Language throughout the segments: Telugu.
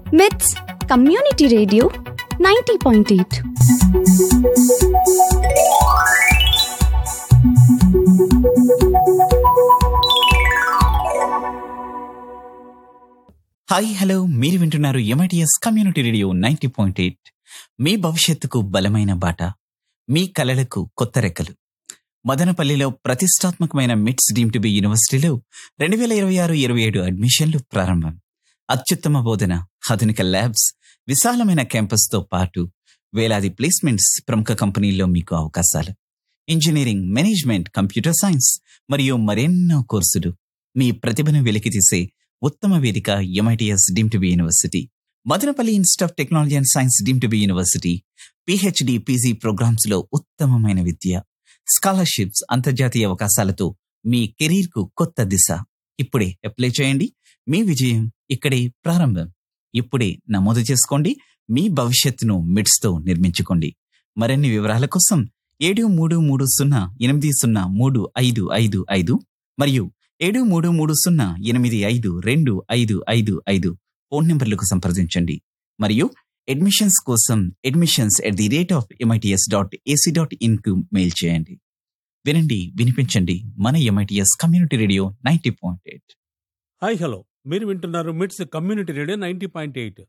మిట్స్ community radio ninety point eight hi hello మీరు వింటున్నారు MITS community radio ninety point eight మీ భవిష్యత్తుకు బలమైన బాట మీ కలలకు కొత్త రెక్కలు మదనపల్లిలో ప్రతిష్టాత్మకమైన మిట్స్ డీమ్ టు బి యూనివర్సిటీలో రెండు వేల ఇరవై ఆరు ఇరవై ఏడు అడ్మిషన్లు ప్రారంభం అత్యుత్తమ బోధన ఆధునిక ల్యాబ్స్ విశాలమైన క్యాంపస్తో పాటు వేలాది ప్లేస్మెంట్స్ ప్రముఖ కంపెనీల్లో మీకు అవకాశాలు ఇంజనీరింగ్ మేనేజ్మెంట్ కంప్యూటర్ సైన్స్ మరియు మరెన్నో కోర్సులు మీ ప్రతిభను వెలికితీసే ఉత్తమ వేదిక MITS deem to be university Madanapalle institute of technology and science deem to be university PhD PG programs లో ఉత్తమమైన విద్య స్కాలర్షిప్స్ అంతర్జాతీయ అవకాశాలతో మీ కెరీర్ కు కొత్త దిశ ఇప్పుడే అప్లై చేయండి మీ విజయం ఇక్కడే ప్రారంభం ఇప్పుడే నమోదు చేసుకోండి మీ భవిష్యత్తును మిడ్స్ తో నిర్మించుకోండి మరిన్ని వివరాల కోసం ఏడు మూడు మూడు సున్నా ఎనిమిది సున్నా మూడు ఐదు ఐదు ఐదు మరియు ఏడు మూడు మూడు సున్నా ఎనిమిది ఐదు రెండు ఐదు ఐదు ఐదు ఫోన్ నెంబర్లకు సంప్రదించండి మరియు అడ్మిషన్స్ కోసం admissions at the rate of MITS dot AC dot in కు మెయిల్ చేయండి వినండి వినిపించండి మన MITS community radio ninety point eight hi hello మీరు వింటున్నారు MITS community radio ninety point eight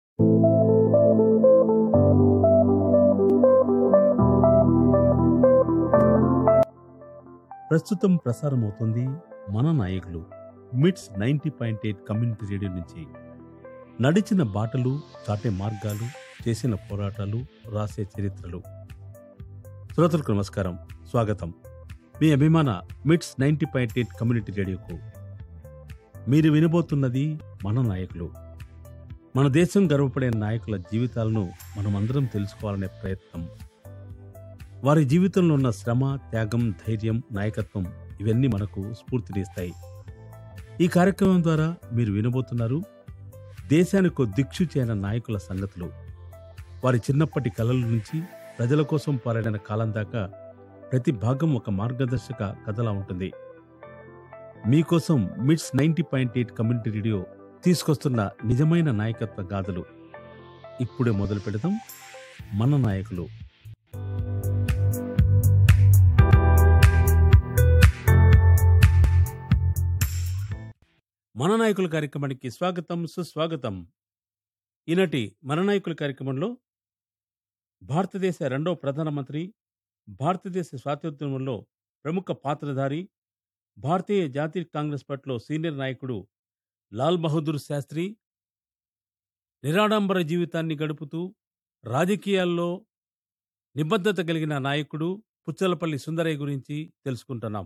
ప్రస్తుతం ప్రసారమవుతుంది మన నాయకులు MITS ninety point eight community radio నుంచి నడిచిన బాటలు చాటే మార్గాలు చేసిన పోరాటాలు రాసే చరిత్రలు శ్రోతలకు నమస్కారం స్వాగతం మీ అభిమాన MITS ninety point eight community రేడియోకు మీరు వినబోతున్నది మన నాయకులు మన దేశం గర్వపడే నాయకుల జీవితాలను మనమందరం తెలుసుకోవాలనే ప్రయత్నం వారి జీవితంలో ఉన్న శ్రమ త్యాగం ధైర్యం నాయకత్వం ఇవన్నీ మనకు స్ఫూర్తినిస్తాయి ఈ కార్యక్రమం ద్వారా మీరు వినబోతున్నారు దేశానికి దిక్షుచైన నాయకుల సంగతులు వారి చిన్నప్పటి కలల నుంచి ప్రజల కోసం పోరాడిన కాలం దాకా ప్రతి భాగం ఒక మార్గదర్శక కథలా ఉంటుంది మీకోసం MITS ninety point eight community radio తీసుకొస్తున్న నిజమైన నాయకత్వ గాథలు ఇప్పుడే మొదలు పెడదాం మన నాయకులు మన నాయకుల కార్యక్రమానికి స్వాగతం సుస్వాగతం ఈనాటి మన నాయకుల కార్యక్రమంలో భారతదేశ రెండవ ప్రధానమంత్రి భారతదేశ స్వాతంత్ర్యంలో ప్రముఖ పాత్రధారి భారతీయ జాతీయ కాంగ్రెస్ పార్టీలో సీనియర్ నాయకుడు లాల్ బహదూర్ శాస్త్రి నిరాడంబర జీవితాన్ని గడుపుతూ రాజకీయాల్లో నిబద్ధత కలిగిన నాయకుడు పుచ్చలపల్లి సుందరయ్య గురించి తెలుసుకుంటున్నాం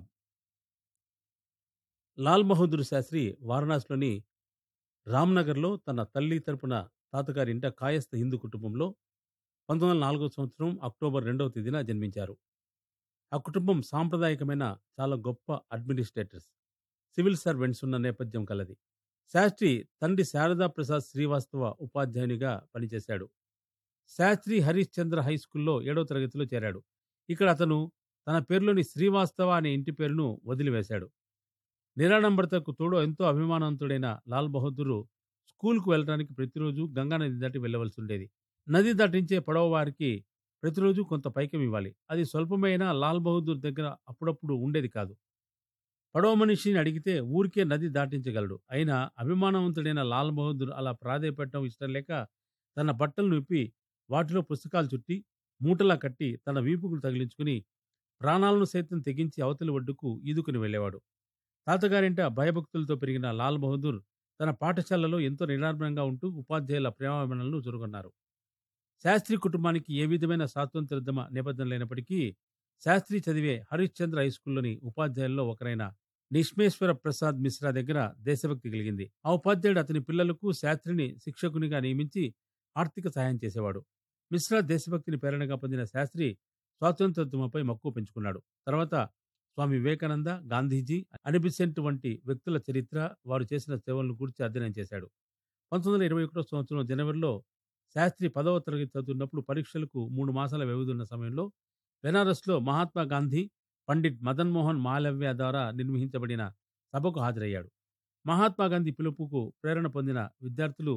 లాల్ బహదూర్ శాస్త్రి వారణాసిలోని రామ్నగర్లో తన తల్లి తరపున తాతగారి ఇంట కాయస్థ హిందూ కుటుంబంలో పంతొమ్మిది వందల నాలుగో సంవత్సరం అక్టోబర్ రెండవ తేదీన జన్మించారు ఆ కుటుంబం సాంప్రదాయకమైన చాలా గొప్ప అడ్మినిస్ట్రేటర్స్ సివిల్ సర్వెంట్స్ ఉన్న నేపథ్యం కలది శాస్త్రి తండ్రి శారదా ప్రసాద్ శ్రీవాస్తవ ఉపాధ్యాయునిగా పనిచేశాడు శాస్త్రి హరీష్ చంద్ర హై స్కూల్లో ఏడవ తరగతిలో చేరాడు ఇక్కడ అతను తన పేరులోని శ్రీవాస్తవ అనే ఇంటి పేరును వదిలివేశాడు నిరాడంబరతకు తోడు ఎంతో అభిమానవంతుడైన లాల్ బహదూర్ స్కూల్కు వెళ్ళడానికి ప్రతిరోజు గంగా నది దాటి వెళ్ళవలసి ఉండేది నది దాటించే పడవ వారికి ప్రతిరోజు కొంత పైకం ఇవ్వాలి అది స్వల్పమైన లాల్ బహదూర్ దగ్గర అప్పుడప్పుడు ఉండేది కాదు పడవ మనిషిని అడిగితే ఊరికే నది దాటించగలడు అయినా అభిమానవంతుడైన లాల్ బహదూర్ అలా ప్రాధేయపడటం ఇష్టం లేక తన బట్టలను విప్పి వాటిలో పుస్తకాలు చుట్టి మూటలా కట్టి తన వీపుకు తగిలించుకుని ప్రాణాలను సైతం తెగించి అవతలి ఒడ్డుకు ఈదుకుని వెళ్ళేవాడు తాతగారింట భయభక్తులతో పెరిగిన లాల్ బహదూర్ తన పాఠశాలలో ఎంతో నిరాడంబరంగా ఉంటూ ఉపాధ్యాయుల ప్రేమాభిమానాలను చురుకున్నారు శాస్త్రి కుటుంబానికి ఏ విధమైన స్వాతంత్రోద్యమ నేపథ్యం లేనప్పటికీ శాస్త్రి చదివే హరిశ్చంద్ర హై స్కూల్లోని ఉపాధ్యాయుల్లో ఒకరైన నిష్మేశ్వర ప్రసాద్ మిశ్రా దగ్గర దేశభక్తి కలిగింది ఆ ఉపాధ్యాయుడు అతని పిల్లలకు శాస్త్రిని శిక్షకునిగా నియమించి ఆర్థిక సహాయం చేసేవాడు మిశ్రా దేశభక్తిని ప్రేరణగా పొందిన శాస్త్రి స్వాతంత్రోద్యమంపై మక్కువ పెంచుకున్నాడు తర్వాత స్వామి వివేకానంద గాంధీజీ అనిబిసెంట్ వంటి వ్యక్తుల చరిత్ర వారు చేసిన సేవలను గురించి అధ్యయనం చేశాడు పంతొమ్మిది వందల ఇరవై ఒకటో సంవత్సరం జనవరిలో శాస్త్రి పదవ తరగతి చదువుతున్నప్పుడు పరీక్షలకు మూడు మాసాల వ్యవధి ఉన్న సమయంలో బెనారస్లో మహాత్మా గాంధీ పండిట్ మదన్ మోహన్ మాలవ్య ద్వారా నిర్వహించబడిన సభకు హాజరయ్యాడు మహాత్మా గాంధీ పిలుపుకు ప్రేరణ పొందిన విద్యార్థులు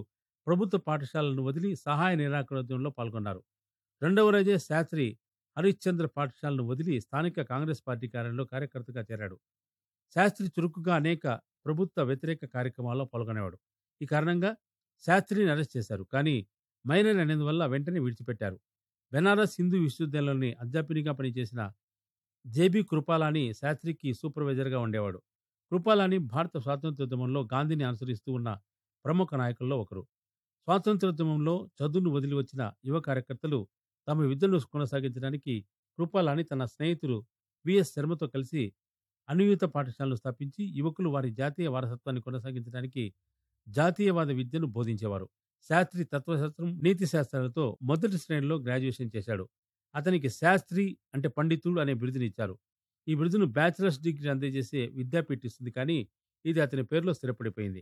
ప్రభుత్వ పాఠశాలను వదిలి సహాయ నిరాకరణోద్యమంలో పాల్గొన్నారు రెండవ రోజే శాస్త్రి హరిశ్చంద్ర పాఠశాలను వదిలి స్థానిక కాంగ్రెస్ పార్టీ కార్యాలయంలో కార్యకర్తగా చేరాడు శాస్త్రి చురుకుగా అనేక ప్రభుత్వ వ్యతిరేక కార్యక్రమాల్లో పాల్గొనేవాడు ఈ కారణంగా శాస్త్రిని అరెస్ట్ చేశారు కానీ మైనర్ అనేందువల్ల వెంటనే విడిచిపెట్టారు బెనారస్ హిందూ విశ్వవిద్యాలయంలోని అధ్యాపినిగా పనిచేసిన జేబీ కృపాలాని శాస్త్రికి సూపర్వైజర్గా ఉండేవాడు కృపాలాని భారత స్వాతంత్రోద్యమంలో గాంధీని అనుసరిస్తూ ఉన్న ప్రముఖ నాయకుల్లో ఒకరు స్వాతంత్రోద్యమంలో చదువును వదిలి వచ్చిన యువ కార్యకర్తలు తమ విద్యను కొనసాగించడానికి కృపాలాని తన స్నేహితుడు విఎస్ శర్మతో కలిసి అనుయుత పాఠశాలను స్థాపించి యువకులు వారి జాతీయ వారసత్వాన్ని కొనసాగించడానికి జాతీయవాద విద్యను బోధించేవారు శాస్త్రి తత్వశాస్త్రం నీతి శాస్త్రాలతో మొదటి శ్రేణిలో గ్రాడ్యుయేషన్ చేశాడు అతనికి శాస్త్రి అంటే పండితుడు అనే బిరుదునిచ్చారు ఈ బిరుదును బ్యాచిలర్స్ డిగ్రీ అందజేసే విద్యాపీఠ ఇస్తుంది కానీ ఇది అతని పేరులో స్థిరపడిపోయింది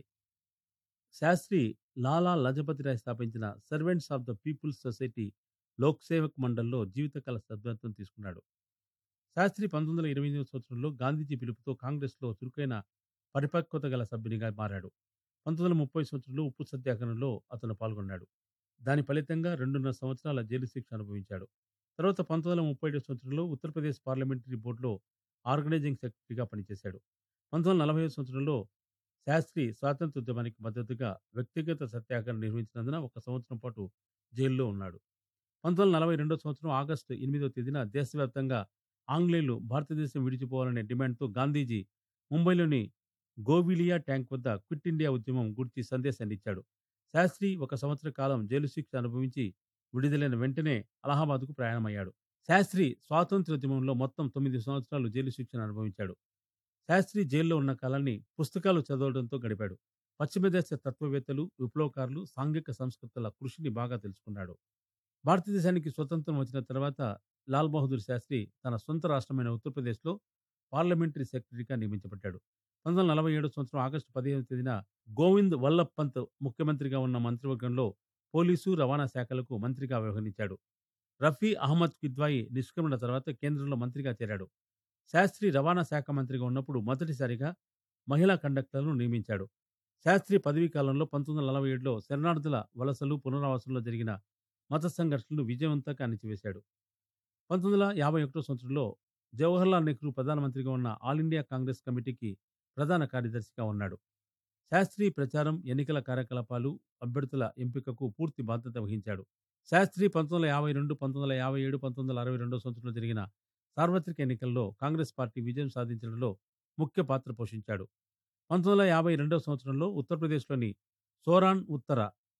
శాస్త్రి లాలా లజపతి రాయ్ స్థాపించిన servants of the peoples society Lok Sevak మండల్లో జీవితకాల సభ్యత్వం తీసుకున్నాడు శాస్త్రి పంతొమ్మిది వందల ఇరవై ఎనిమిదవ సంవత్సరంలో గాంధీజీ పిలుపుతో కాంగ్రెస్లో చురుకైన పరిపక్వత గల సభ్యునిగా మారాడు పంతొమ్మిది వందల ముప్పై సంవత్సరంలో ఉప్పు సత్యాగ్రహంలో అతను పాల్గొన్నాడు దాని ఫలితంగా రెండున్నర సంవత్సరాల జైలు శిక్ష అనుభవించాడు తర్వాత పంతొమ్మిది వందల ముప్పై ఏడు సంవత్సరంలో ఉత్తరప్రదేశ్ పార్లమెంటరీ బోర్డులో ఆర్గనైజింగ్ సెక్రటరీగా పనిచేశాడు పంతొమ్మిది వందల నలభై సంవత్సరంలో శాస్త్రి స్వాతంత్రోద్యమానికి మద్దతుగా వ్యక్తిగత సత్యాగ్రహం నిర్వహించినందున ఒక సంవత్సరం పాటు జైల్లో ఉన్నాడు పంతొమ్మిది వందల నలభై రెండో సంవత్సరం ఆగస్టు ఎనిమిదవ తేదీన దేశవ్యాప్తంగా ఆంగ్లేయులు భారతదేశం విడిచిపోవాలనే డిమాండ్తో గాంధీజీ ముంబైలోని గోవిలియా ట్యాంక్ వద్ద క్విట్ ఇండియా ఉద్యమం గురించి సందేశాన్ని ఇచ్చాడు శాస్త్రి ఒక సంవత్సర కాలం జైలు శిక్ష అనుభవించి విడుదలైన వెంటనే అలహాబాద్కు ప్రయాణమయ్యాడు శాస్త్రి స్వాతంత్రోద్యమంలో మొత్తం తొమ్మిది సంవత్సరాలు జైలు శిక్షను అనుభవించాడు శాస్త్రి జైల్లో ఉన్న కాలాన్ని పుస్తకాలు చదవడంతో గడిపాడు పశ్చిమ దేశ తత్వవేత్తలు విప్లవకారులు సాంఘిక సంస్కృతుల కృషిని బాగా తెలుసుకున్నాడు భారతదేశానికి స్వతంత్రం వచ్చిన తర్వాత లాల్ బహదూర్ శాస్త్రి తన సొంత రాష్ట్రమైన ఉత్తరప్రదేశ్లో పార్లమెంటరీ సెక్రటరీగా నియమించబడ్డాడు పంతొమ్మిది వందల నలభై ఏడు సంవత్సరం ఆగస్టు పదిహేను తేదీన గోవింద్ వల్లభ్ పంత్ ముఖ్యమంత్రిగా ఉన్న మంత్రివర్గంలో పోలీసు రవాణా శాఖలకు మంత్రిగా వ్యవహరించాడు రఫీ అహ్మద్ కిద్వాయి నిష్క్రమణ తర్వాత కేంద్రంలో మంత్రిగా చేరాడు శాస్త్రి రవాణా శాఖ మంత్రిగా ఉన్నప్పుడు మొదటిసారిగా మహిళా కండక్టర్లను నియమించాడు శాస్త్రి పదవీ కాలంలో పంతొమ్మిది వందల నలభై ఏడులో శరణార్థుల వలసలు పునరావాసంలో జరిగిన మత సంఘర్షణలు విజయవంతంగా అణిచివేశాడు పంతొమ్మిది వందల యాభై ఒకటో సంవత్సరంలో జవహర్లాల్ నెహ్రూ ప్రధానమంత్రిగా ఉన్న ఆల్ ఇండియా కాంగ్రెస్ కమిటీకి ప్రధాన కార్యదర్శిగా ఉన్నాడు శాస్త్రి ప్రచారం ఎన్నికల కార్యకలాపాలు అభ్యర్థుల ఎంపికకు పూర్తి బాధ్యత వహించాడు శాస్త్రి పంతొమ్మిది వందల యాభై రెండు పంతొమ్మిది వందల యాభై ఏడు పంతొమ్మిది వందల అరవై రెండో సంవత్సరంలో జరిగిన సార్వత్రిక ఎన్నికల్లో కాంగ్రెస్ పార్టీ విజయం సాధించడంలో ముఖ్య పాత్ర పోషించాడు పంతొమ్మిది వందల యాభై రెండవ సంవత్సరంలో ఉత్తరప్రదేశ్లోని సోరాన్ ఉత్తర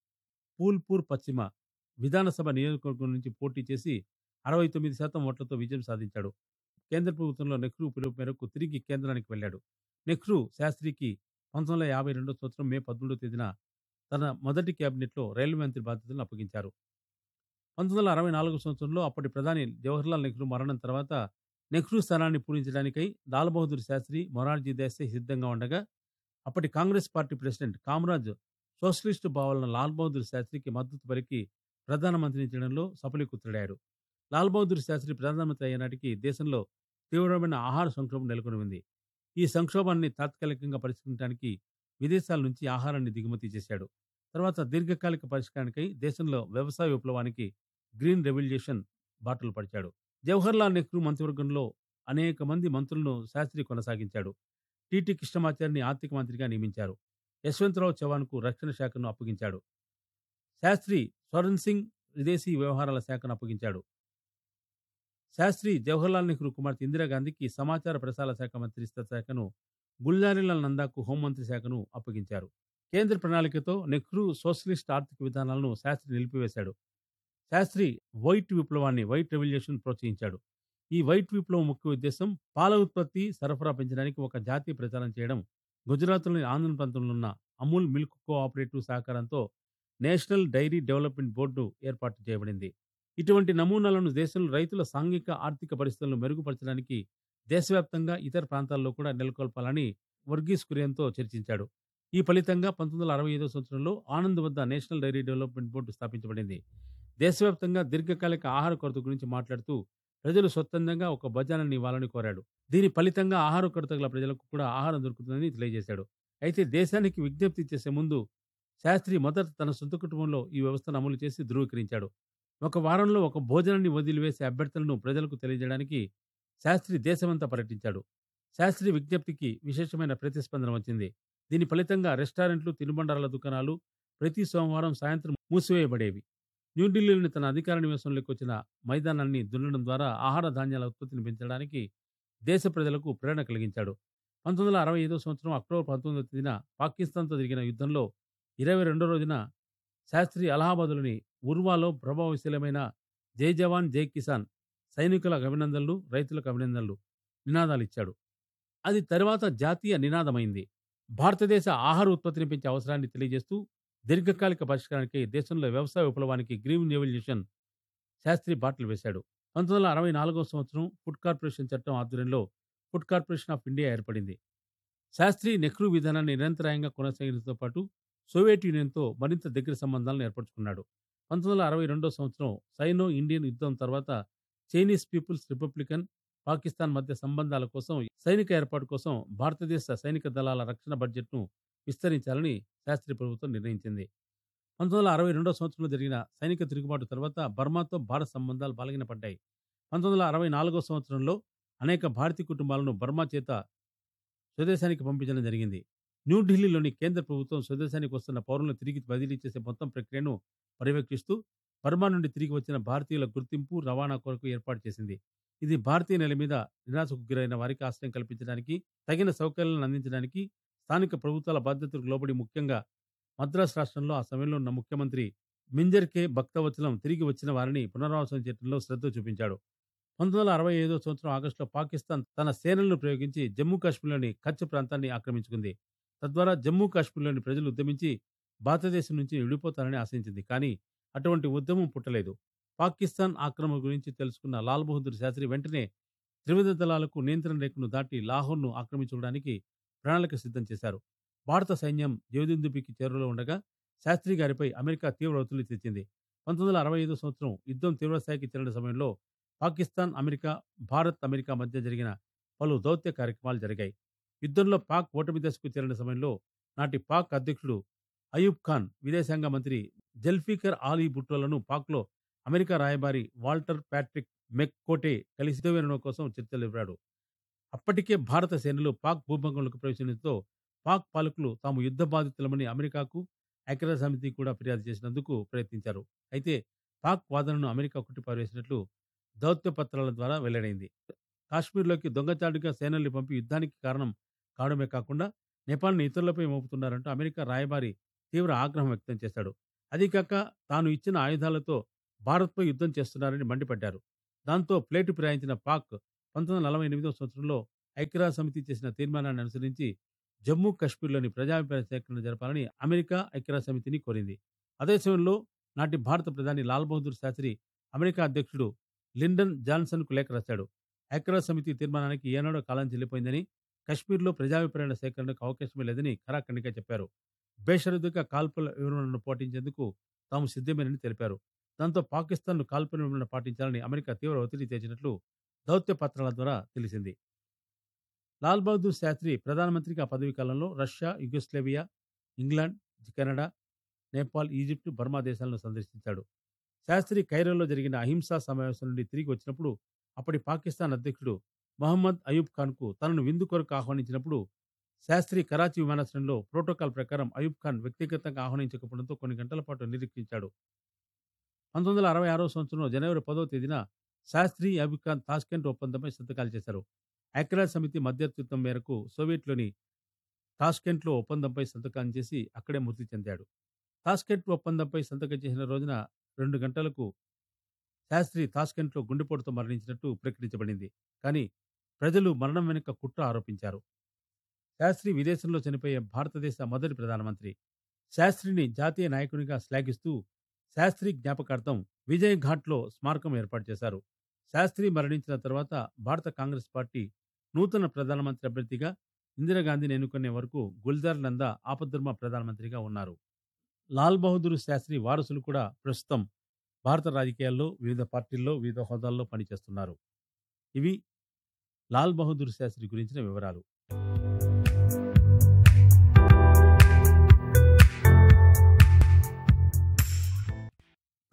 పూల్పూర్ పశ్చిమ విధానసభ నియోజకవర్గం నుంచి పోటీ చేసి అరవై తొమ్మిది శాతం ఓట్లతో విజయం సాధించాడు కేంద్ర ప్రభుత్వంలో నెహ్రూ పిలుపు మేరకు తిరిగి కేంద్రానికి వెళ్ళాడు నెహ్రూ శాస్త్రికి పంతొమ్మిది వందల యాభై రెండో సంవత్సరం మే పదమూడో తేదీన తన మొదటి కేబినెట్లో రైల్వే మంత్రి బాధ్యతలను అప్పగించారు పంతొమ్మిది వందల అరవై నాలుగు సంవత్సరంలో అప్పటి ప్రధాని జవహర్లాల్ నెహ్రూ మరణం తర్వాత నెహ్రూ స్థానాన్ని పూరించడానికై లాల్ బహదూర్ శాస్త్రి మొరార్జీ దేశాయ్ సిద్ధంగా ఉండగా అప్పటి Congress party president Kamaraj socialist భావాలను లాల్ బహదూర్ శాస్త్రికి మద్దతు పలికి ప్రధానమంత్రిని చేయడంలో సఫలీకృతుడయ్యారు లాల్ బహదూర్ శాస్త్రి ప్రధానమంత్రి అయ్యే నాటికి దేశంలో తీవ్రమైన ఆహార సంక్షోభం నెలకొని ఉంది ఈ సంక్షోభాన్ని తాత్కాలికంగా పరిష్కరించడానికి విదేశాల నుంచి ఆహారాన్ని దిగుమతి చేశాడు తర్వాత దీర్ఘకాలిక పరిష్కారానికై దేశంలో వ్యవసాయ విప్లవానికి గ్రీన్ రెవల్యూషన్ బాటలు పడిచాడు జవహర్లాల్ నెహ్రూ మంత్రివర్గంలో అనేక మంది మంత్రులను శాస్త్రి కొనసాగించాడు టిటి కృష్ణమాచారిని ఆర్థిక మంత్రిగా నియమించారు యశ్వంతరావు చవాన్కు రక్షణ శాఖను అప్పగించాడు శాస్త్రి స్వరణ్ సింగ్ విదేశీ వ్యవహారాల శాఖను అప్పగించాడు శాస్త్రి జవహర్లాల్ నెహ్రూ కుమార్తె ఇందిరాగాంధీకి సమాచార ప్రసార శాఖ మంత్రిత్వ శాఖను గుల్జారీలాల్ నందాకు హోంమంత్రి శాఖను అప్పగించారు కేంద్ర ప్రణాళికతో నెహ్రూ సోషలిస్ట్ ఆర్థిక విధానాలను శాస్త్రి నిలిపివేశాడు శాస్త్రి వైట్ విప్లవాన్ని వైట్ రెవల్యూషన్ ప్రోత్సహించాడు ఈ వైట్ విప్లవం ముఖ్య ఉద్దేశం పాల ఉత్పత్తి సరఫరా పెంచడానికి ఒక జాతీయ ప్రచారం చేయడం గుజరాత్లోని ఆంధ్ర ప్రాంతంలో ఉన్న అమూల్ మిల్క్ కోఆపరేటివ్ సహకారంతో నేషనల్ డైరీ డెవలప్మెంట్ బోర్డు ఏర్పాటు చేయబడింది ఇటువంటి నమూనాలను దేశంలో రైతుల సాంఘిక ఆర్థిక పరిస్థితులను మెరుగుపరచడానికి దేశవ్యాప్తంగా ఇతర ప్రాంతాల్లో కూడా నెలకొల్పాలని వర్గీస్ కురియన్తో చర్చించాడు ఈ ఫలితంగా పంతొమ్మిది వందల అరవై ఐదో సంవత్సరంలో ఆనంద్ వద్ద నేషనల్ డైరీ డెవలప్మెంట్ బోర్డు స్థాపించబడింది దేశవ్యాప్తంగా దీర్ఘకాలిక ఆహార కొరత గురించి మాట్లాడుతూ ప్రజలు స్వచ్ఛందంగా ఒక భజనని ఇవ్వాలని కోరాడు దీని ఫలితంగా ఆహార కొరత గల ప్రజలకు కూడా ఆహారం దొరుకుతుందని తెలియజేశాడు అయితే దేశానికి విజ్ఞప్తి చేసే ముందు శాస్త్రి మొదట తన సొంత కుటుంబంలో ఈ వ్యవస్థను అమలు చేసి ధృవీకరించాడు ఒక వారంలో ఒక భోజనాన్ని వదిలివేసే అభ్యర్థులను ప్రజలకు తెలియజేయడానికి శాస్త్రి దేశమంతా పర్యటించాడు శాస్త్రి విజ్ఞప్తికి విశేషమైన ప్రతిస్పందన వచ్చింది దీని ఫలితంగా రెస్టారెంట్లు తినుబండారాల దుకాణాలు ప్రతి సోమవారం సాయంత్రం మూసివేయబడేవి న్యూఢిల్లీలోని తన అధికార నివాసంలోకి వచ్చిన మైదానాన్ని దున్నడం ద్వారా ఆహార ధాన్యాల ఉత్పత్తిని పెంచడానికి దేశ ప్రజలకు ప్రేరణ కలిగించాడు పంతొమ్మిది వందల అరవై ఐదో సంవత్సరం అక్టోబర్ పంతొమ్మిదవ తేదీన పాకిస్తాన్తో జరిగిన యుద్ధంలో ఇరవై రెండో రోజున శాస్త్రి అలహాబాదులోని ఉర్వాలో ప్రభావశీలమైన జై జవాన్ జై కిసాన్ సైనికులకు అభినందనలు రైతులకు అభినందనలు నినాదాలు ఇచ్చాడు అది తర్వాత జాతీయ నినాదమైంది భారతదేశ ఆహార ఉత్పత్తిని పెంచే అవసరాన్ని తెలియజేస్తూ దీర్ఘకాలిక పరిష్కారానికి దేశంలో వ్యవసాయ విప్లవానికి గ్రీన్ రెవల్యూషన్ శాస్త్రి బాటలు వేశాడు పంతొమ్మిది వందల అరవై నాలుగో సంవత్సరం ఫుడ్ కార్పొరేషన్ చట్టం ఆధ్వర్యంలో ఫుడ్ కార్పొరేషన్ ఆఫ్ ఇండియా ఏర్పడింది శాస్త్రి నెహ్రూ విధానాన్ని నిరంతరాయంగా కొనసాగించడంతో పాటు సోవియట్ యూనియన్తో మరింత దగ్గర సంబంధాలను ఏర్పరచుకున్నాడు పంతొమ్మిది వందల అరవై రెండో సంవత్సరం సైనో ఇండియన్ యుద్ధం తర్వాత చైనీస్ పీపుల్స్ రిపబ్లికన్ పాకిస్తాన్ మధ్య సంబంధాల కోసం సైనిక ఏర్పాటు కోసం భారతదేశ సైనిక దళాల రక్షణ బడ్జెట్ను విస్తరించాలని శాస్త్రి ప్రభుత్వం నిర్ణయించింది పంతొమ్మిది వందల అరవై రెండో సంవత్సరంలో జరిగిన సైనిక తిరుగుబాటు తర్వాత బర్మాతో భారత్ సంబంధాలు బలహీనపడ్డాయి పంతొమ్మిది వందల అరవై నాలుగో సంవత్సరంలో అనేక భారతీయ కుటుంబాలను బర్మా చేత స్వదేశానికి పంపించడం జరిగింది న్యూఢిల్లీలోని కేంద్ర ప్రభుత్వం స్వదేశానికి వస్తున్న పౌరులను తిరిగి బదిలీ చేసే మొత్తం ప్రక్రియను పర్యవేక్షిస్తూ బర్మా నుండి తిరిగి వచ్చిన భారతీయుల గుర్తింపు రవాణా కొరకు ఏర్పాటు చేసింది ఇది భారతీయ నెల మీద నిరాశకు గురైన వారికి ఆశ్రయం కల్పించడానికి తగిన సౌకర్యాలను అందించడానికి స్థానిక ప్రభుత్వాల బాధ్యతలకు లోబడి ముఖ్యంగా మద్రాస్ రాష్ట్రంలో ఆ సమయంలో ఉన్న ముఖ్యమంత్రి మింజర్ కే భక్తవచలం తిరిగి వచ్చిన వారిని పునరావాసం చేయడంలో శ్రద్ధ చూపించాడు పంతొమ్మిది వందల అరవై ఐదో సంవత్సరం ఆగస్టులో పాకిస్తాన్ తన సేనలను ప్రయోగించి జమ్మూ కాశ్మీర్లోని కచ్ ప్రాంతాన్ని ఆక్రమించుకుంది తద్వారా జమ్మూ కాశ్మీర్లోని ప్రజలు ఉద్యమించి భారతదేశం నుంచి విడిపోతారని ఆశించింది కానీ అటువంటి ఉద్యమం పుట్టలేదు పాకిస్తాన్ ఆక్రమణ గురించి తెలుసుకున్న లాల్ బహదూర్ శాస్త్రి వెంటనే త్రివిధ దళాలకు నియంత్రణ రేఖను దాటి లాహోర్ను ఆక్రమించుకోవడానికి ప్రణాళిక సిద్ధం చేశారు భారత సైన్యం జోదిందుపికి చేరువలో ఉండగా శాస్త్రి గారిపై అమెరికా తీవ్ర ఒత్తిడి తెచ్చింది పంతొమ్మిది వందల అరవై ఐదో సంవత్సరం యుద్ధం తీవ్రస్థాయికి చేరిన సమయంలో పాకిస్తాన్ అమెరికా భారత్ అమెరికా మధ్య జరిగిన పలు దౌత్య కార్యక్రమాలు జరిగాయి యుద్ధంలో పాక్ ఓటమి దశకు చేరిన సమయంలో నాటి పాక్ అధ్యక్షుడు అయూబ్ ఖాన్ విదేశాంగ మంత్రి జల్ఫీకర్ ఆలీ భుట్టోలను పాక్లో అమెరికా రాయబారి వాల్టర్ ప్యాట్రిక్ మెక్కోటే కలిసి యుద్ధ కోసం చర్చలు జరిపాడు అప్పటికే భారత సేనలు పాక్ భూభంగంలోకి ప్రవేశించడంతో పాక్ పాలకులు తాము యుద్ధ బాధితులమని అమెరికాకు ఐక్యరాజ్య సమితి కూడా ఫిర్యాదు చేసినందుకు ప్రయత్నించారు అయితే పాక్ వాదనను అమెరికా కొట్టిపారేసినట్లు దౌత్య పత్రాల ద్వారా వెల్లడైంది కాశ్మీర్లోకి దొంగచాటుగా సేనల్ని పంపి యుద్ధానికి కారణం కావడమే కాకుండా నేపాల్ని ఇతరులపై మోపుతున్నారంటూ అమెరికా రాయబారి తీవ్ర ఆగ్రహం వ్యక్తం చేశాడు అది కాక తాను ఇచ్చిన ఆయుధాలతో భారత్పై యుద్ధం చేస్తున్నారని మండిపడ్డారు దాంతో ప్లేటు ఫిరాయించిన పాక్ పంతొమ్మిది వందల నలభై ఎనిమిదో సంవత్సరంలో ఐక్యరాజ్య సమితి చేసిన తీర్మానాన్ని అనుసరించి జమ్మూ కాశ్మీర్లోని ప్రజాభిప్రాయ సేకరణ జరపాలని అమెరికా ఐక్యరాజ్య సమితిని కోరింది అదే సమయంలో నాటి భారత ప్రధాని లాల్ బహదూర్ శాస్త్రి అమెరికా అధ్యక్షుడు లిండన్ జాన్సన్కు లేఖ రాశాడు ఐక్యరాజ్య సమితి తీర్మానానికి ఏనాడో కాలం చెల్లిపోయిందని కశ్మీర్లో ప్రజాభిప్రాయ సేకరణకు అవకాశమే లేదని ఖరాఖండిగా చెప్పారు బేషరతుగా కాల్పుల వివరణను పాటించేందుకు తాము సిద్ధమేనని తెలిపారు దాంతో పాకిస్తాన్ను కాల్పుల వివరణ పాటించాలని అమెరికా తీవ్ర ఒత్తిడి తెచ్చినట్లు దౌత్య పత్రాల ద్వారా తెలిసింది లాల్ బహదూర్ శాస్త్రి ప్రధానమంత్రిగా ఆ పదవీ కాలంలో Russia Yugoslavia England Canada Nepal Egypt Burma దేశాలను సందర్శించాడు శాస్త్రి కైరోలో జరిగిన అహింసా సమావేశం నుండి తిరిగి వచ్చినప్పుడు అప్పటి పాకిస్తాన్ అధ్యక్షుడు మహమ్మద్ అయూబ్ ఖాన్కు తనను విందు కొరకు ఆహ్వానించినప్పుడు శాస్త్రి కరాచీ విమానాశ్రయంలో ప్రోటోకాల్ ప్రకారం అయూబ్ ఖాన్ వ్యక్తిగతంగా ఆహ్వానించకపోవడంతో కొన్ని గంటల పాటు నిరీక్షించాడు పంతొమ్మిది వందల అరవై ఆరో సంవత్సరంలో జనవరి పదో తేదీన శాస్త్రి అయూబ్ ఖాన్ తాష్కెంట్ ఒప్పందంపై సంతకాలు చేశారు ఐక్యరాజ్య సమితి మధ్యవర్తిత్వం మేరకు సోవియట్లోని తాష్కెంట్లో ఒప్పందంపై సంతకం చేసి అక్కడే మృతి చెందాడు తాష్కెంట్ ఒప్పందంపై సంతకం చేసిన రోజున రెండు గంటలకు శాస్త్రి తాష్కెంట్లో గుండెపోటుతో మరణించినట్టు ప్రకటించబడింది కానీ ప్రజలు మరణం వెనుక కుట్ర ఆరోపించారు శాస్త్రి విదేశంలో చనిపోయే భారతదేశ మొదటి ప్రధానమంత్రి శాస్త్రిని జాతీయ నాయకునిగా శ్లాఘిస్తూ శాస్త్రి జ్ఞాపకార్థం విజయ్ ఘాట్లో స్మారకం ఏర్పాటు చేశారు శాస్త్రి మరణించిన తర్వాత భారత కాంగ్రెస్ పార్టీ నూతన ప్రధానమంత్రి అభ్యర్థిగా ఇందిరాగాంధీని ఎన్నుకునే వరకు గుల్జార్ నందా ఆపద్ధర్మ ప్రధానమంత్రిగా ఉన్నారు లాల్ బహదూర్ శాస్త్రి వారసులు కూడా ప్రస్తుతం భారత రాజకీయాల్లో వివిధ పార్టీల్లో వివిధ హోదాల్లో పనిచేస్తున్నారు ఇవి లాల్ బహదూర్ శాస్త్రి గురించిన వివరాలు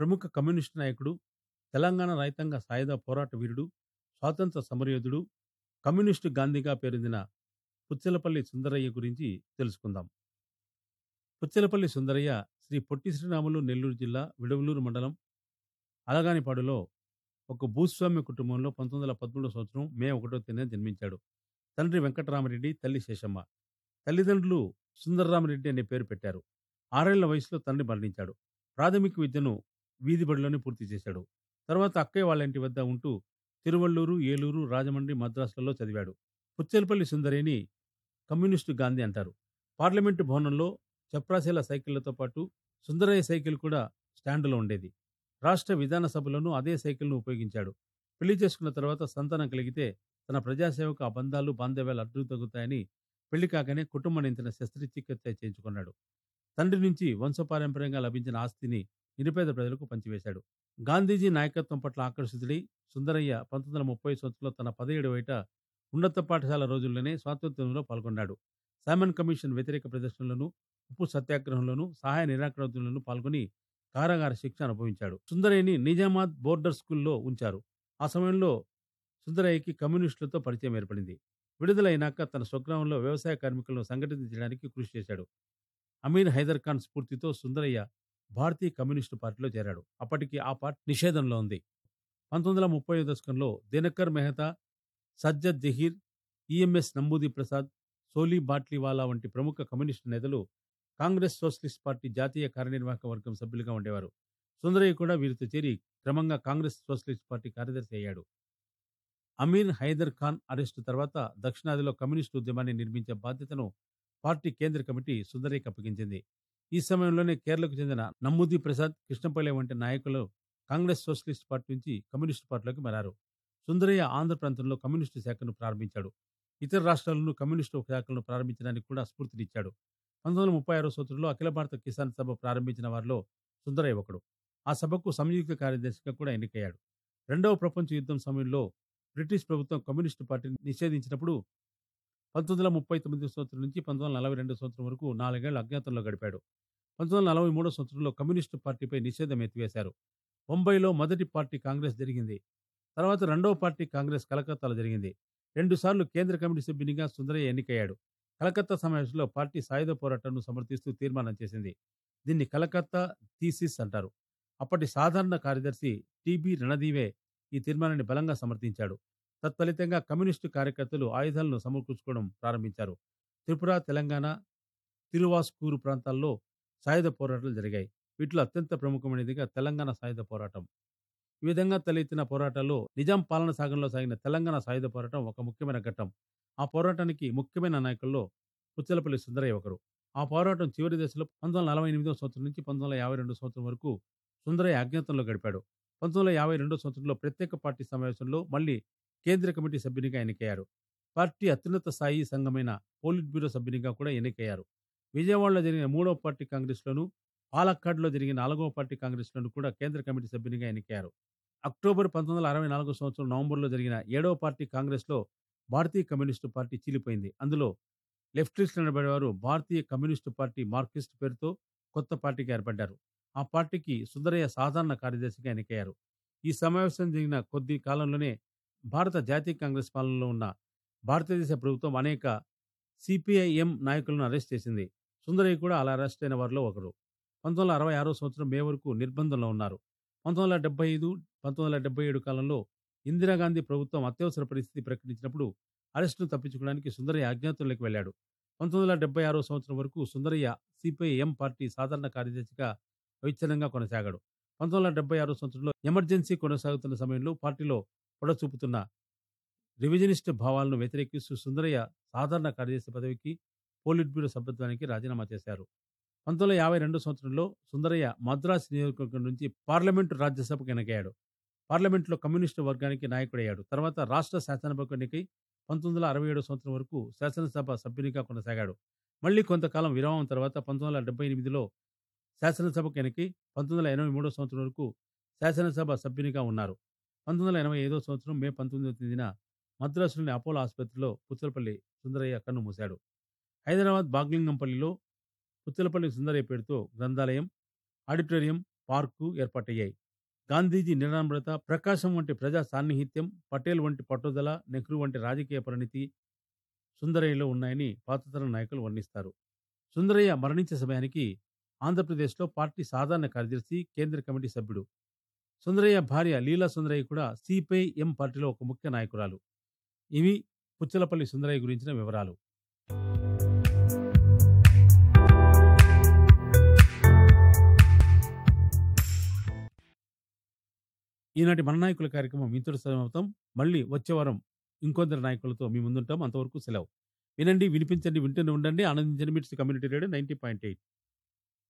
ప్రముఖ కమ్యూనిస్టు నాయకుడు తెలంగాణ రైతాంగ సాయుధ పోరాట వీరుడు స్వాతంత్ర సమరయోధుడు కమ్యూనిస్టు గాంధీగా పేరొందిన పుచ్చలపల్లి సుందరయ్య గురించి తెలుసుకుందాం పుచ్చలపల్లి సుందరయ్య శ్రీ పొట్టి శ్రీరాములు నెల్లూరు జిల్లా విడవలూరు మండలం అలగానిపాడులో ఒక భూస్వామ్య కుటుంబంలో పంతొమ్మిది వందల పదమూడవ సంవత్సరం మే ఒకటో తేదీన జన్మించాడు తండ్రి వెంకటరామరెడ్డి తల్లి శేషమ్మ తల్లిదండ్రులు సుందరరామరెడ్డి అనే పేరు పెట్టారు ఆరేళ్ల వయసులో తండ్రి మరణించాడు ప్రాథమిక విద్యను వీధి బడిలోనే పూర్తి చేశాడు తర్వాత అక్కయ్య వాళ్ళ ఇంటి వద్ద ఉంటూ తిరువళ్ళూరు ఏలూరు రాజమండ్రి మద్రాసులలో చదివాడు పుచ్చెలపల్లి సుందరేని కమ్యూనిస్టు గాంధీ అంటారు పార్లమెంటు భవనంలో చప్రాశీల సైకిళ్లతో పాటు సుందరయ్య సైకిల్ కూడా స్టాండులో ఉండేది రాష్ట్ర విధాన సభలోనూ అదే సైకిల్ను ఉపయోగించాడు పెళ్లి చేసుకున్న తర్వాత సంతానం కలిగితే తన ప్రజాసేవకు ఆ బంధాలు బాంధవ్యాలు అడ్డు తగ్గుతాయని పెళ్లి కాకనే కుటుంబ నింతిన శస్త్రచికిత్స చేయించుకున్నాడు తండ్రి నుంచి వంశపారంపర్యంగా లభించిన ఆస్తిని నిరుపేద ప్రజలకు పంచివేశాడు గాంధీజీ నాయకత్వం పట్ల ఆకర్షితుడై సుందరయ్య పంతొమ్మిది వందల ముప్పై సంవత్సరంలో తన పదిహేడు ఏట ఉన్నత పాఠశాల రోజుల్లోనే స్వాతంత్ర్యంలో పాల్గొన్నాడు సైమన్ కమిషన్ వ్యతిరేక ప్రదర్శనలను ఉప్పు సత్యాగ్రహంలోనూ సహాయ నిరాకరణలోనూ పాల్గొని కారాగార శిక్ష అనుభవించాడు సుందరయ్యని నిజామాబాద్ బోర్డర్ స్కూల్లో ఉంచారు ఆ సమయంలో సుందరయ్యకి కమ్యూనిస్టులతో పరిచయం ఏర్పడింది విడుదలైనాక తన స్వగ్రామంలో వ్యవసాయ కార్మికులను సంఘటించడానికి కృషి చేశాడు అమీర్ హైదర్ ఖాన్ స్ఫూర్తితో సుందరయ్య భారతీయ కమ్యూనిస్టు పార్టీలో చేరాడు అప్పటికి ఆ పార్టీ నిషేధంలో ఉంది పంతొమ్మిది వందల ముప్పై దశకంలో దినకర్ మెహతా సజ్జద్ జహీర్ ఈఎంఎస్ నంబూది ప్రసాద్ సోలీ బాట్లీవాలా వంటి ప్రముఖ కమ్యూనిస్టు నేతలు కాంగ్రెస్ సోషలిస్ట్ పార్టీ జాతీయ కార్యనిర్వాహక వర్గం సభ్యులుగా ఉండేవారు సుందరయ్య కూడా వీరితో చేరి క్రమంగా కాంగ్రెస్ సోషలిస్ట్ పార్టీ కార్యదర్శి అయ్యాడు అమీర్ హైదర్ ఖాన్ అరెస్టు తర్వాత దక్షిణాదిలో కమ్యూనిస్టు ఉద్యమాన్ని నిర్మించే బాధ్యతను పార్టీ కేంద్ర కమిటీ సుందరయ్యకి అప్పగించింది ఈ సమయంలోనే కేరళకు చెందిన నమ్ముది ప్రసాద్ కృష్ణపల్లె వంటి నాయకులు కాంగ్రెస్ సోషలిస్ట్ పార్టీ నుంచి కమ్యూనిస్టు పార్టీలోకి మారారు సుందరయ్య ఆంధ్ర ప్రాంతంలో కమ్యూనిస్టు శాఖను ప్రారంభించాడు ఇతర రాష్ట్రాలను కమ్యూనిస్టు శాఖలను ప్రారంభించడానికి కూడా స్ఫూర్తినిచ్చాడు పంతొమ్మిది వందల ముప్పై ఆరో సంవత్సరంలో అఖిల భారత కిసాన్ సభ ప్రారంభించిన వారిలో సుందరయ్య ఒకడు ఆ సభకు సంయుక్త కార్యదర్శిగా కూడా ఎన్నికయ్యాడు రెండవ ప్రపంచ యుద్ధం సమయంలో బ్రిటిష్ ప్రభుత్వం కమ్యూనిస్టు పార్టీని నిషేధించినప్పుడు పంతొమ్మిది వందల ముప్పై తొమ్మిది సంవత్సరం నుంచి పంతొమ్మిది వందల నలభై రెండు సంవత్సరం వరకు నాలుగేళ్లు అజ్ఞాతంలో గడిపాడు పంతొమ్మిది వందల నలభై మూడో సంవత్సరంలో కమ్యూనిస్టు పార్టీపై నిషేధం ఎత్తివేశారు బొంబాయిలో మొదటి పార్టీ కాంగ్రెస్ జరిగింది తర్వాత రెండవ పార్టీ కాంగ్రెస్ కలకత్తాలో జరిగింది రెండుసార్లు కేంద్ర కమిటీ సభ్యునిగా సుందరయ్య ఎన్నికయ్యాడు కలకత్తా సమావేశంలో పార్టీ సాయుధ పోరాటాన్ని సమర్థిస్తూ తీర్మానం చేసింది దీన్ని కలకత్తా థీసిస్ అంటారు అప్పటి సాధారణ కార్యదర్శి టిబి రణదీవే ఈ తీర్మానాన్ని బలంగా సమర్థించాడు తత్ఫలితంగా కమ్యూనిస్టు కార్యకర్తలు ఆయుధాలను సమకూర్చుకోవడం ప్రారంభించారు త్రిపుర తెలంగాణ తిరువాస్కూరు ప్రాంతాల్లో సాయుధ పోరాటాలు జరిగాయి వీటిలో అత్యంత ప్రముఖమైనదిగా తెలంగాణ సాయుధ పోరాటం ఈ విధంగా తలెత్తిన పోరాటాల్లో నిజాం పాలన సాగంలో సాగిన తెలంగాణ సాయుధ పోరాటం ఒక ముఖ్యమైన ఘట్టం ఆ పోరాటానికి ముఖ్యమైన నాయకుల్లో పుచ్చలపల్లి సుందరయ్య ఒకరు ఆ పోరాటం చివరి దశలో పంతొమ్మిది వందల నలభై ఎనిమిదో సంవత్సరం నుంచి పంతొమ్మిది వందల యాభై రెండు సంవత్సరం వరకు సుందరయ్య అజ్ఞాతంలో గడిపాడు పంతొమ్మిది వందల యాభై రెండో సంవత్సరంలో ప్రత్యేక పార్టీ సమావేశంలో మళ్ళీ కేంద్ర కమిటీ సభ్యునిగా ఎన్నికయ్యారు పార్టీ అత్యున్నత స్థాయి సంఘమైన పోలిట్ బ్యూరో సభ్యునిగా కూడా ఎన్నికయ్యారు విజయవాడలో జరిగిన మూడవ పార్టీ కాంగ్రెస్లోను పాలక్కాడ్లో జరిగిన నాలుగవ పార్టీ కాంగ్రెస్లోను కూడా కేంద్ర కమిటీ సభ్యునిగా ఎన్నికయ్యారు అక్టోబర్ పంతొమ్మిది వందల అరవై నాలుగో సంవత్సరం నవంబర్లో జరిగిన ఏడవ పార్టీ కాంగ్రెస్లో భారతీయ కమ్యూనిస్టు పార్టీ చీలిపోయింది అందులో లెఫ్టిస్ట్ అనబడేవారు భారతీయ కమ్యూనిస్టు పార్టీ మార్క్సిస్ట్ పేరుతో కొత్త పార్టీకి ఏర్పడ్డారు ఆ పార్టీకి సుందరయ్య సాధారణ కార్యదర్శిగా ఎన్నికయ్యారు ఈ సమావేశం జరిగిన కొద్ది కాలంలోనే భారత జాతీయ కాంగ్రెస్ పాలనలో ఉన్న భారతదేశ ప్రభుత్వం అనేక సిపిఐఎం నాయకులను అరెస్ట్ చేసింది సుందరయ్య కూడా అలా అరెస్ట్ అయిన వారిలో ఒకరు పంతొమ్మిది వందల అరవై ఆరో సంవత్సరం మే వరకు నిర్బంధంలో ఉన్నారు పంతొమ్మిది వందల డెబ్బై ఐదు పంతొమ్మిది వందల డెబ్బై ఏడు కాలంలో ఇందిరాగాంధీ ప్రభుత్వం అత్యవసర పరిస్థితి ప్రకటించినప్పుడు అరెస్టును తప్పించుకోవడానికి సుందరయ్య అజ్ఞాతంలోకి వెళ్ళాడు పంతొమ్మిది వందల డెబ్బై ఆరో సంవత్సరం వరకు సుందరయ్య సిపిఐఎం పార్టీ సాధారణ కార్యదర్శిగా విచ్ఛిన్నంగా కొనసాగాడు పంతొమ్మిది వందల డెబ్బై ఆరో సంవత్సరంలో ఎమర్జెన్సీ కొనసాగుతున్న సమయంలో పార్టీలో పొడచూపుతున్న రివిజనిస్ట్ భావాలను వ్యతిరేకిస్తూ సుందరయ్య సాధారణ కార్యదర్శి పదవికి పోలిట్ బ్యూరో సభ్యత్వానికి రాజీనామా చేశారు పంతొమ్మిది వందల యాభై రెండు సంవత్సరంలో సుందరయ్య మద్రాసు నియోజకవర్గం నుంచి పార్లమెంటు రాజ్యసభకు ఎన్నికయ్యాడు పార్లమెంట్లో కమ్యూనిస్టు వర్గానికి నాయకుడయ్యాడు తర్వాత రాష్ట్ర శాసనసభకు ఎన్నికై పంతొమ్మిది వందల అరవై ఏడు సంవత్సరం వరకు శాసనసభ సభ్యునిగా కొనసాగాడు మళ్ళీ కొంతకాలం విరామం తర్వాత పంతొమ్మిది వందల డెబ్బై ఎనిమిదిలో శాసనసభకు ఎన్నికై పంతొమ్మిది వందల ఎనభై మూడో సంవత్సరం వరకు శాసనసభ సభ్యునిగా ఉన్నారు పంతొమ్మిది వందల ఎనభై ఐదో సంవత్సరం మే పంతొమ్మిదవ తేదీన మద్రాసులోని అపోలో ఆసుపత్రిలో పుచ్చలపల్లి సుందరయ్య కన్ను మూశాడు హైదరాబాద్ బాగ్లింగంపల్లిలో పుచ్చలపల్లి సుందరయ్య పేరుతో గ్రంథాలయం ఆడిటోరియం పార్కు ఏర్పాటయ్యాయి గాంధీజీ నిరామ్రత ప్రకాశం వంటి ప్రజా సాన్నిహిత్యం పటేల్ వంటి పట్టుదల నెహ్రూ వంటి రాజకీయ పరిణితి సుందరయ్యలో ఉన్నాయని పాతతరం నాయకులు వర్ణిస్తారు సుందరయ్య మరణించే సమయానికి ఆంధ్రప్రదేశ్లో పార్టీ సాధారణ కార్యదర్శి కేంద్ర కమిటీ సభ్యుడు సుందరయ్య భార్య లీలా సుందరయ్య కూడా సిపిఐ ఎం పార్టీలో ఒక ముఖ్య నాయకురాలు ఇవి పుచ్చలపల్లి సుందరయ్య గురించిన వివరాలు ఈనాటి మన నాయకుల కార్యక్రమం ఇంతటి సమాప్తం మళ్ళీ వచ్చే వారం ఇంకొందరు నాయకులతో మీ ముందుంటాం అంతవరకు సెలవు వినండి వినిపించండి వింటూనే ఉండండి ఆనందించండి MITS community radio ninety point eight